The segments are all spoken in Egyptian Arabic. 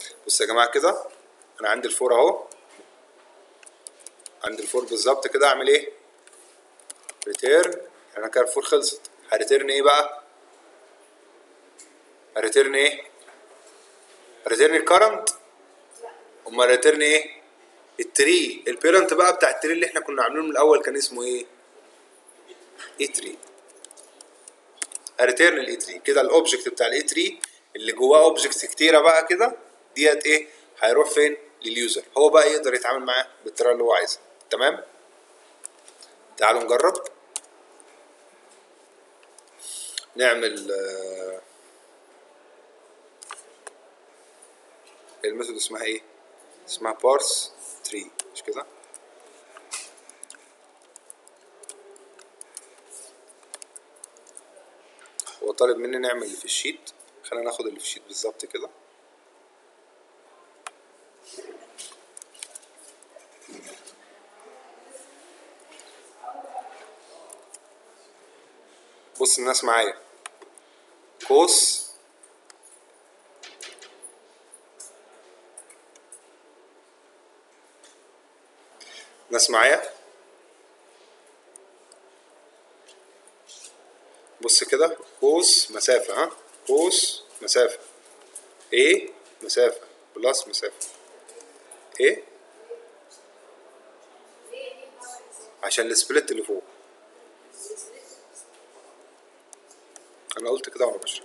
بصوا يا جماعه كده انا عندي الفور اهو عندي الفور بالظبط كده اعمل ايه ريتيرن يعني انا كده الفور خلصت هريتيرن ايه بقى هريتيرن ايه هريتيرن الكرنت امال ريتيرن ايه التري البيرنت بقى بتاع التري اللي احنا كنا عاملينه من الاول كان اسمه ايه اي تري ريتيرن الاي تري كده الاوبجكت بتاع الاي تري اللي جواه اوبجكتس كتيره بقى كده ديت ايه هيروح فين لليوزر هو بقى يقدر يتعامل معاه بالطريقه اللي هو عايزها تمام تعالوا نجرب نعمل آه، الميثود اسمها ايه اسمها بارس تري مش كده هو طالب مني نعمل اللي في الشيت خلينا ناخد اللي في الشيت بالظبط كده بص الناس معايا قوس ناس معايا بص كده قوس مسافة ها قوس مسافة ايه مسافة بلس مسافة ايه عشان السبليت اللي فوق انا قلت كده وانا بشرح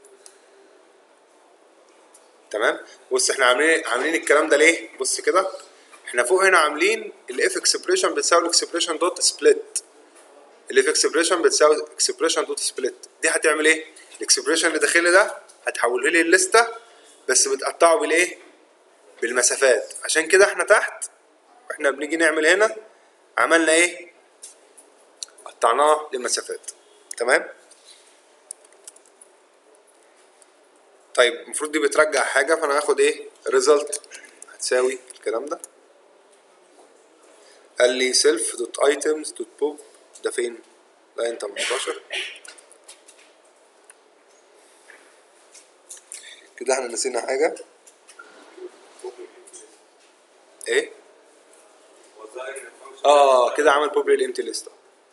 تمام بص احنا عاملين عاملين الكلام ده ليه بص كده احنا فوق هنا عاملين الاف اكسبريشن بتساوي الاكسبريشن دوت سبليت الاف اكسبريشن بتساوي اكسبريشن دوت سبليت دي هتعمل ايه الاكسبريشن اللي داخلي ده هتحوله لي الليسته بس بتقطعه بالايه بالمسافات عشان كده احنا تحت واحنا بنيجي نعمل هنا عملنا ايه قطعناه للمسافات تمام طيب المفروض دي بترجع حاجة فأنا هاخد إيه result هتساوي الكلام ده قال لي self دوت items دوت pop ده فين؟ لاين 18 كده احنا نسينا حاجة ايه؟ اه كده عمل pop للامتي ليست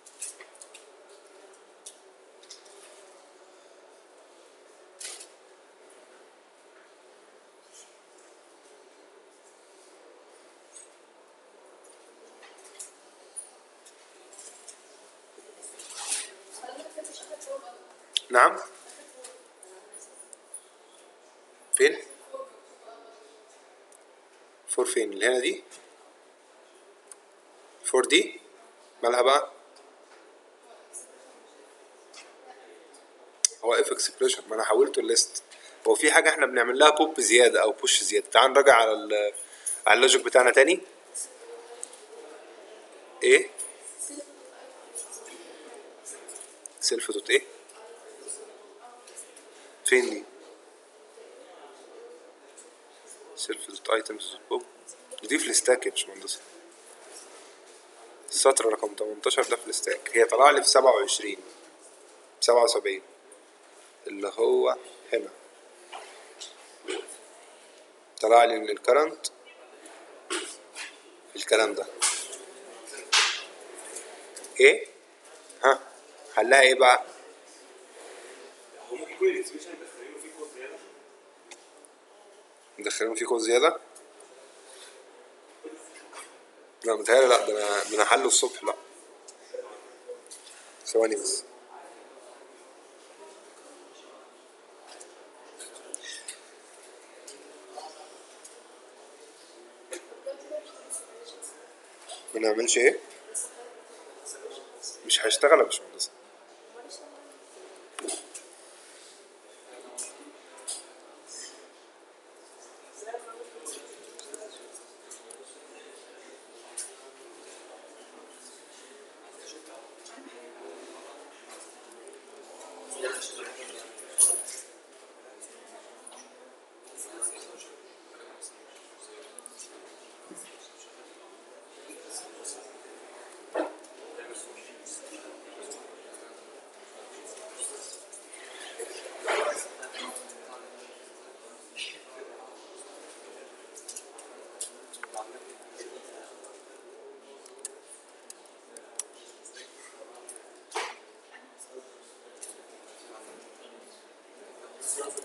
نعم فين فور فين اللي هنا دي فور دي مالها بقى هو اف اكسبريشن ما انا حولته الليست هو في حاجه احنا بنعمل لها بوب زياده او بوش زياده تعال نراجع على ال على اللوجيك بتاعنا تاني ايه سيلف دوت ايه فين دي سيلف دوت ايتمز دوت بوب دي في الستاك يا باشمهندس السطر رقم 18 ده في الستاك هي طلع لي في 27 77 اللي هو هنا طلع لي ان الكرنت الكلام ده ايه ها حلها ايه بقى هو ممكن يكون الاكسبريشن مدخلينه فيه كود زياده مدخلين فيه كود زيادة لا متهيألي لا ده انا ده انا حله الصبح لا ثواني بس ما نعملش ايه مش هيشتغل يا باشمهندس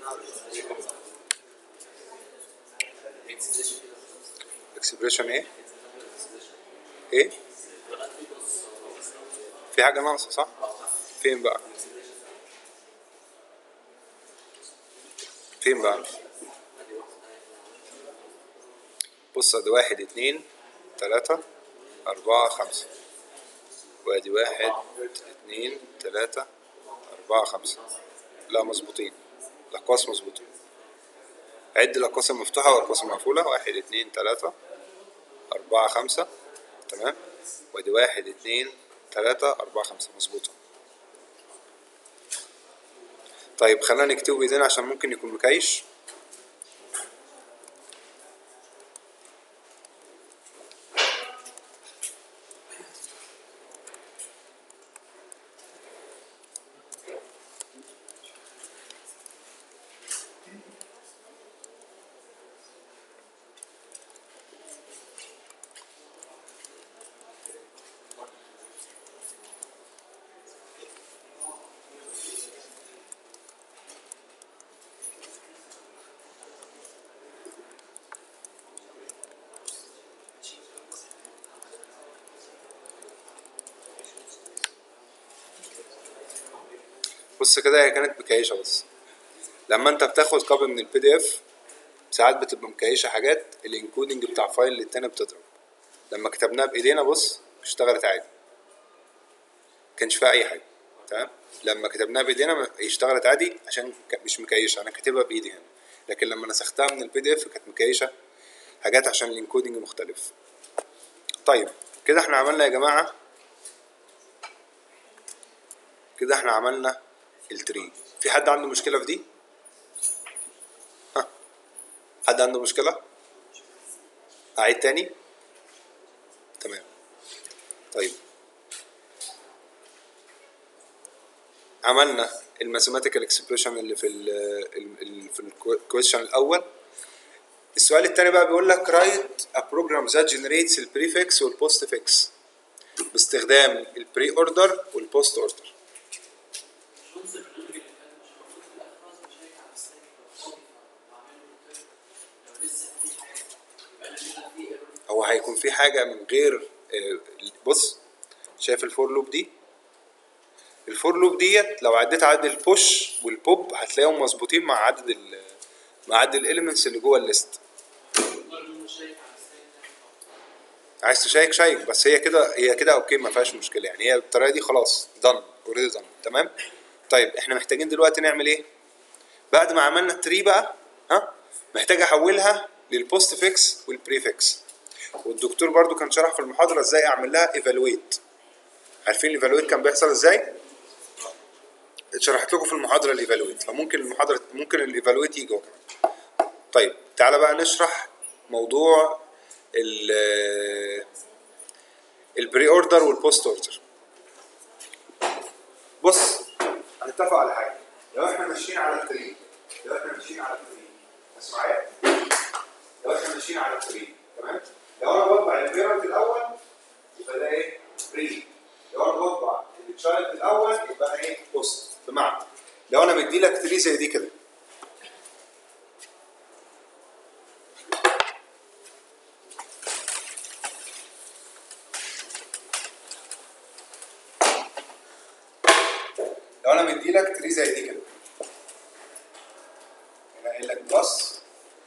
اكسبريشن ايه ايه في حاجه ناقصه صح فين بقى فين بقى بص ادي واحد اتنين تلاتة أربعة خمسة وادي واحد اتنين تلاتة أربعة خمسة لا مظبوطين الأقواس مظبوطين عد الأقواس المفتوحة والأقواس المقفولة واحد اتنين تلاتة أربعة خمسة تمام وادي واحد اتنين تلاتة أربعة خمسة مظبوطة طيب خلينا نكتبه بإيدينا عشان ممكن يكون مكايش بص كده هي كانت مكيشة بس لما انت بتاخد كوبي من البي دي اف ساعات بتبقى مكيشة حاجات الانكودنج بتاع فايل للتاني بتضرب لما كتبناها بايدينا بص اشتغلت عادي كانش فيها اي حاجة تمام لما كتبناها بايدينا ما- اشتغلت عادي عشان ك- مش مكيشة انا كاتبها بايدي هنا لكن لما نسختها من البي دي اف كانت مكيشة حاجات عشان الانكودنج مختلف طيب كده احنا عملنا يا جماعة كده احنا عملنا التري في حد عنده مشكلة في دي؟ ها حد عنده مشكلة؟ أعيد تاني؟ تمام طيب عملنا الماثيماتيكال اكسبريشن اللي في ال ال في الكويشن الأول السؤال التاني بقى بيقول لك write a program that generates البريفكس والبوست فيكس باستخدام البري اوردر والبوست اوردر هو هيكون في حاجة من غير آه، بص شايف الفور لوب دي الفور لوب ديت لو عديت عدد البوش والبوب هتلاقيهم مظبوطين مع عدد ال مع عدد الاليمنتس اللي جوه الليست عايز تشيك شيك بس هي كده هي كده اوكي ما فيهاش مشكله يعني هي بالطريقه دي خلاص دن اوريدي دن تمام طيب احنا محتاجين دلوقتي نعمل ايه بعد ما عملنا التري بقى ها محتاج احولها للبوست فيكس والبريفكس والدكتور برضو كان شرح في المحاضره ازاي اعمل لها ايفالويت عارفين الايفالويت كان بيحصل ازاي شرحت لكم في المحاضره الايفالويت فممكن المحاضره ممكن الايفالويت يجي هو كمان طيب تعالى بقى نشرح موضوع ال البري اوردر والبوست اوردر بص هنتفق على حاجه لو احنا ماشيين على التري لو احنا ماشيين على التري بس معايا لو احنا ماشيين على التري تمام لو انا بطبع البيرنت الاول يبقى ده ايه بري لو انا بطبع التشايلد الاول يبقى ايه بوست بمعنى لو انا مدي لك تري زي دي كده لو انا مدي لك تري زي دي كده هنا قايل لك بلس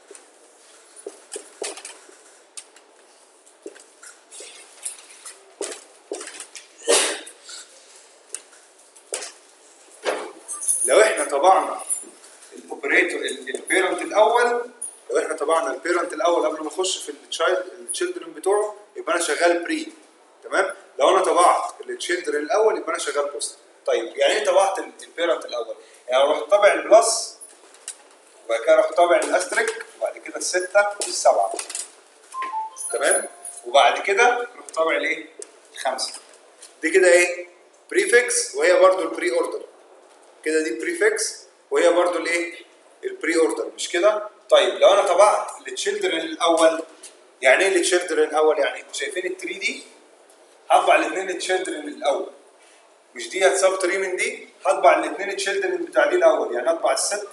لو احنا طبعنا الاوبريتور البيرنت الاول لو احنا طبعنا البيرنت الاول قبل ما اخش في التشايلد التشيلدرن بتوعه يبقى انا شغال بري تمام لو انا طبعت التشيلدرن الاول يبقى انا شغال بوست طيب يعني ايه طبعت البيرنت الاول يعني لو رحت طابع البلس وبعد كده رحت طابع الاستريك وبعد كده الستة والسبعة تمام وبعد كده رحت طابع الايه الخمسة دي كده ايه بريفكس وهي برضو البري اوردر كده دي بريفكس وهي برضو الايه البري اوردر مش كده طيب لو انا طبعت التشيلدرن الاول يعني ايه التشيلدرن الاول يعني شايفين التري دي هطبع الاثنين التشيلدرن الاول مش دي هتساب تري من دي هطبع الاثنين التشيلدرن بتاع دي الاول يعني اطبع الستة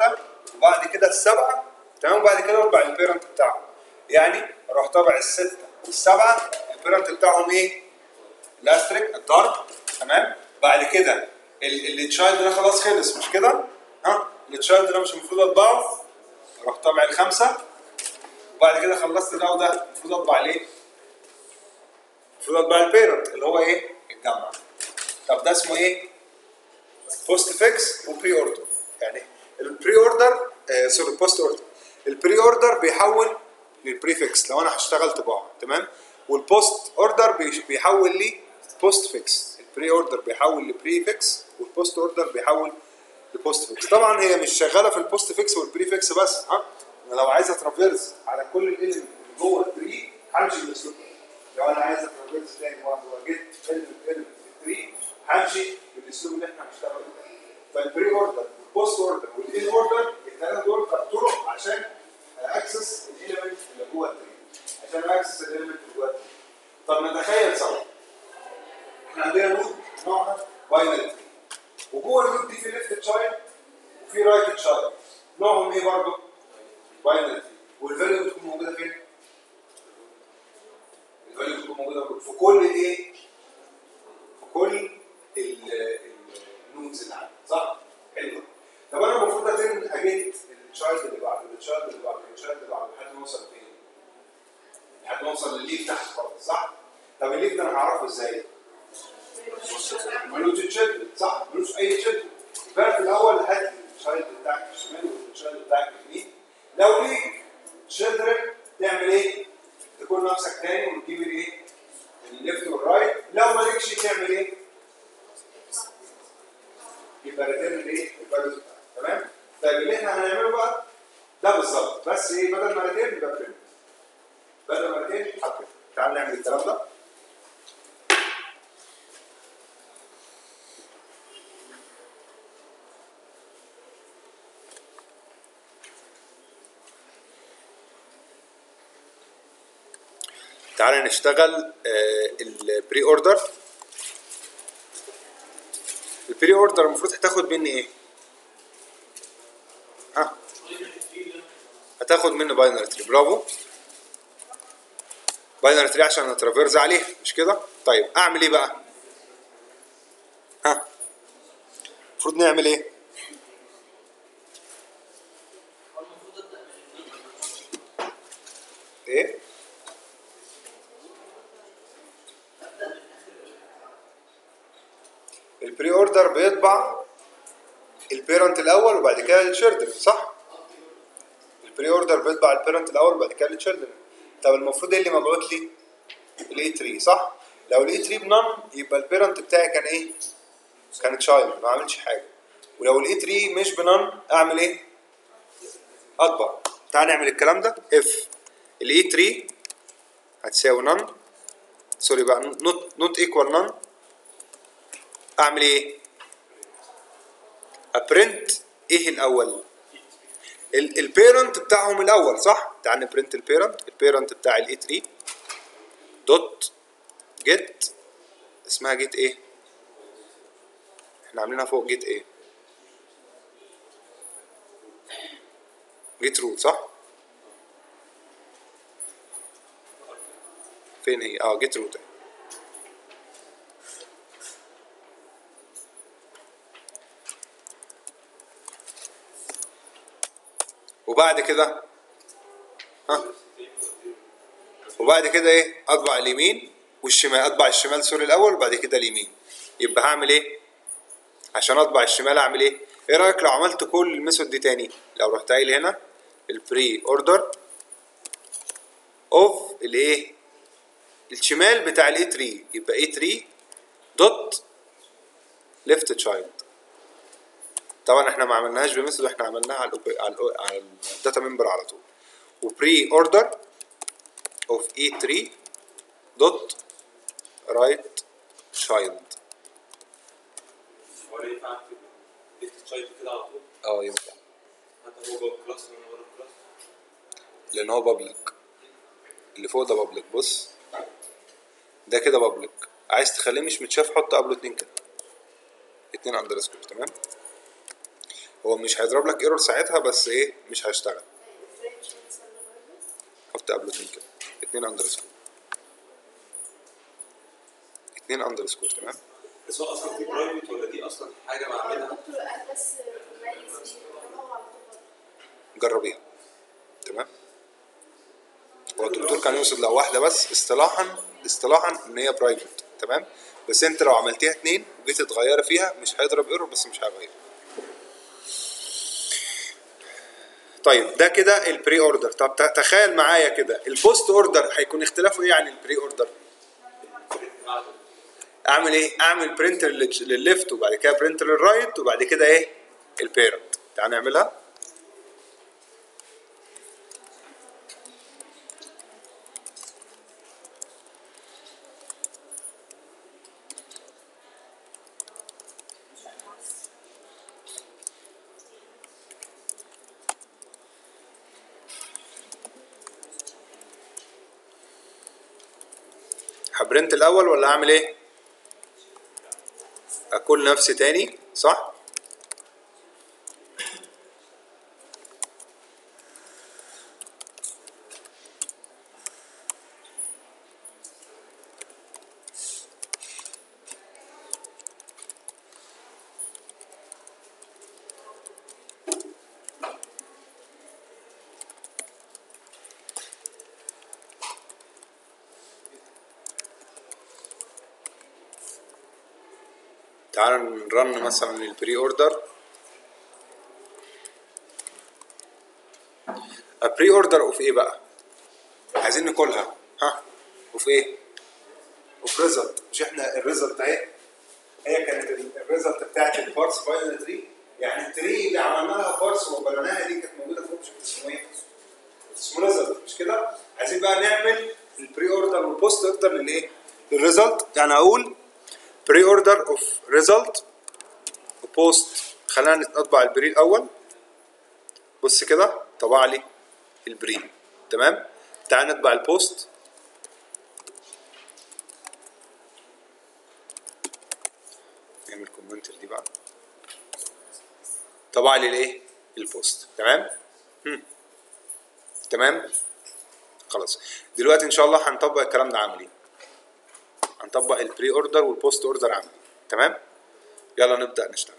وبعد كده السبعه تمام وبعد كده اطبع البيرنت بتاعهم يعني اروح طابع السته والسبعه البيرنت بتاعهم ايه؟ الاستريك الضرب تمام بعد كده التشايلد ده خلاص خلص مش كده؟ ها التشايلد ده مش المفروض اطبعه اروح طابع الخمسه وبعد كده خلصت ده وده المفروض اطبع ليه؟ المفروض اطبع البيرنت اللي هو ايه؟ الجمع طب ده اسمه ايه؟ بوست فيكس وبري اوردر يعني البري اوردر آه سوري بوست اوردر البري اوردر بيحول للبريفكس لو انا هشتغل طباعه تمام والبوست اوردر بيش- بيحول لي بوست فيكس البري اوردر بيحول لبريفكس والبوست اوردر بيحول لبوست فيكس طبعا هي مش شغاله في البوست فيكس والبريفكس بس ها انا لو عايز اترافيرس على كل الاليمنت اللي جوه البري همشي بالاسلوب ده لو انا عايز اترافيرس تاني واحد وجيت اليمنت اليمنت في البري همشي بالاسلوب اللي احنا هنشتغل بيه فالبري اوردر والبوست اوردر والان اوردر الثلاثه دول طرق عشان اكسس الاليمنت اللي جوه التري عشان اكسس الاليمنت اللي جوه التري طب نتخيل سوا احنا عندنا نود نوعها باينري تري وجوه النود دي في ليفت تشايلد وفي رايت تشايلد نوعهم ايه برضه؟ باينري تري والفاليو بتكون موجوده فين؟ الفاليو بتكون موجوده في كل ايه؟ في كل ال- النودز اللي عندي صح؟ حلو طب انا المفروض اتم اجيت التشايلد اللي بعده التشايلد اللي بعده التشايلد اللي بعده لحد ما اوصل فين؟ لحد ما اوصل للليف تحت خالص صح؟ طب الليف ده انا هعرفه ازاي؟ ملوش تشيلد صح؟ ملوش اي تشيلد يبقى في الاول هات التشايلد بتاعك الشمال والتشايلد بتاعك اليمين لو ليك تشيلدرن تعمل ايه؟ تكون نفسك تاني وتجيب الايه؟ الليفت والرايت لو مالكش تعمل ايه؟ يبقى ريتيرن الايه؟ الفاليوز بتاعتك تمام؟ طيب اللي احنا هنعمله بقى ده بالظبط بس ايه بدل ما ريتيرن يبقى برنت بدل ما ريتيرن حط print. تعال نعمل الكلام ده تعالى نشتغل البري اوردر البري اوردر المفروض هتاخد مني ايه؟ ها هتاخد منه باينري تري برافو باينري تري عشان نترافيرز عليه مش كده؟ طيب اعمل ايه بقى؟ ها المفروض نعمل ايه؟ ايه؟ البري اوردر بيطبع البيرنت الاول وبعد كده التشيلدرن صح؟ البري اوردر بيطبع البيرنت الاول وبعد كده التشيلدرن طب المفروض ايه اللي مبعوت لي؟ الاي 3 صح؟ لو الاي 3 بنون يبقى البيرنت بتاعي كان ايه؟ كان تشايلد ما عملش حاجه ولو الاي 3 مش بنون اعمل ايه؟ اطبع تعال نعمل الكلام ده اف الاي 3 هتساوي نون سوري بقى نوت نوت ايكوال نون اعمل ايه؟ ابرنت ايه الاول؟ البيرنت بتاعهم الاول صح؟ تعال نبرنت البيرنت البيرنت بتاع الاي 3 دوت جيت اسمها جيت ايه؟ احنا عاملينها فوق جيت ايه؟ جيت روت صح؟ فين هي؟ اه جيت روت وبعد كده ها وبعد كده ايه اطبع اليمين والشمال اطبع الشمال سوري الاول وبعد كده اليمين يبقى هعمل ايه عشان اطبع الشمال اعمل ايه ايه رايك لو عملت كل الميثود دي تاني لو رحت قايل هنا البري اوردر اوف الايه الشمال بتاع الاي 3 يبقى اي 3 دوت ليفت تشايلد طبعا احنا ما عملناهاش بميثود احنا عملناها على ال على ال على الداتا ممبر على طول وبري اوردر اوف اي 3 دوت رايت تشايلد هو ليه ينفع اكتب ليفت تشايلد كده على طول اه ينفع حتى هو جوه الكلاس وانا بره الكلاس لان هو بابليك اللي فوق ده بابليك بص ده كده بابليك عايز تخليه مش متشاف حط قبله اتنين كده اتنين اندرسكور تمام هو مش هيضرب لك ايرور ساعتها بس ايه مش هيشتغل حط قبله اتنين كده اتنين اندرسكور اتنين اندرسكور تمام بس هو اصلا في برايفت ولا دي اصلا حاجه بعملها الدكتور قال بس ميز دي هو على طول جربيها تمام هو الدكتور كان يقصد لو واحده بس اصطلاحا اصطلاحا ان هي برايفت تمام بس انت لو عملتيها اتنين وجيت تغيري فيها مش هيضرب ايرور بس مش هيغير طيب ده كده البري اوردر طب ت- تخيل معايا كده البوست اوردر هيكون اختلافه ايه عن البري اوردر اعمل ايه اعمل برينتر للليفت وبعد كده برينتر للرايت وبعد كده ايه البيرنت تعال نعملها هبرنت الاول ولا اعمل ايه اكل نفسي تاني صح تعال نرن مثلا البري اوردر البري اوردر اوف ايه بقى عايزين ناكلها ها اوف ايه اوف ريزلت مش احنا الريزلت اهي هي كانت الريزلت بتاعت البارس باينري تري يعني التري اللي عملنا لها بارس وبنيناها دي كانت موجوده في اوبجكت اسمه ايه اسمه ريزلت مش كده عايزين بقى نعمل البري اوردر والبوست اوردر للايه للريزلت يعني اقول بري اوردر اوف ريزلت وبوست خلينا نطبع البري الاول بص كده طبع لي البري تمام تعال نطبع البوست نعمل كومنت دي بقى طبع لي الايه البوست تمام هم. تمام خلاص دلوقتي ان شاء الله هنطبق الكلام ده عملي هنطبق البري اوردر والبوست اوردر عملي تمام يلا نبدا نشتغل